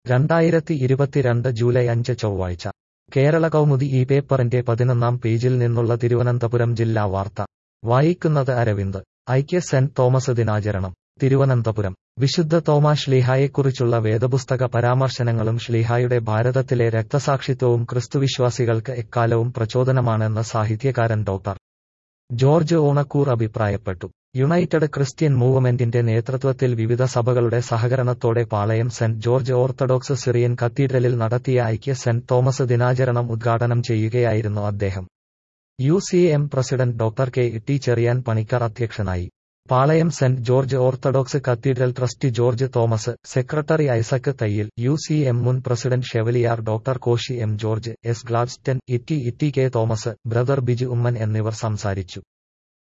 രണ്ടായിരത്തി ഇരുപത്തിരണ്ട് ജൂലൈ അഞ്ച് ചൊവ്വാഴ്ച കേരള കൗമുദി ഈ പേപ്പറിന്റെ പതിനൊന്നാം പേജിൽ നിന്നുള്ള തിരുവനന്തപുരം ജില്ലാ വാർത്ത വായിക്കുന്നത് അരവിന്ദ് ഐക്യ സെന്റ് തോമസ് ദിനാചരണം തിരുവനന്തപുരം വിശുദ്ധ തോമാ ശ്ലീഹായെക്കുറിച്ചുള്ള വേദപുസ്തക പരാമർശനങ്ങളും ശ്ലീഹായുടെ ഭാരതത്തിലെ രക്തസാക്ഷിത്വവും ക്രിസ്തുവിശ്വാസികൾക്ക് എക്കാലവും പ്രചോദനമാണെന്ന് സാഹിത്യകാരൻ ഡോക്ടർ ജോർജ് ഓണക്കൂർ അഭിപ്രായപ്പെട്ടു യുണൈറ്റഡ് ക്രിസ്ത്യൻ മൂവ്മെന്റിന്റെ നേതൃത്വത്തിൽ വിവിധ സഭകളുടെ സഹകരണത്തോടെ Palayam Saint George Orthodox Syrian കത്തീഡ്രലിൽ നടത്തിയ ഐക്യ സെന്റ് തോമസ് ദിനാചരണം ഉദ്ഘാടനം ചെയ്യുകയായിരുന്നു അദ്ദേഹം U C M president doctor K T Cherian Panicker അധ്യക്ഷനായി Palayam Saint George Orthodox cathedral trustee George Thomas secretary Isaac Thayyil U C M മുൻ president chevalier doctor Koshy M George S Gladstone Itty Itty K Thomas brother Biju Oommen എന്നിവർ സംസാരിച്ചു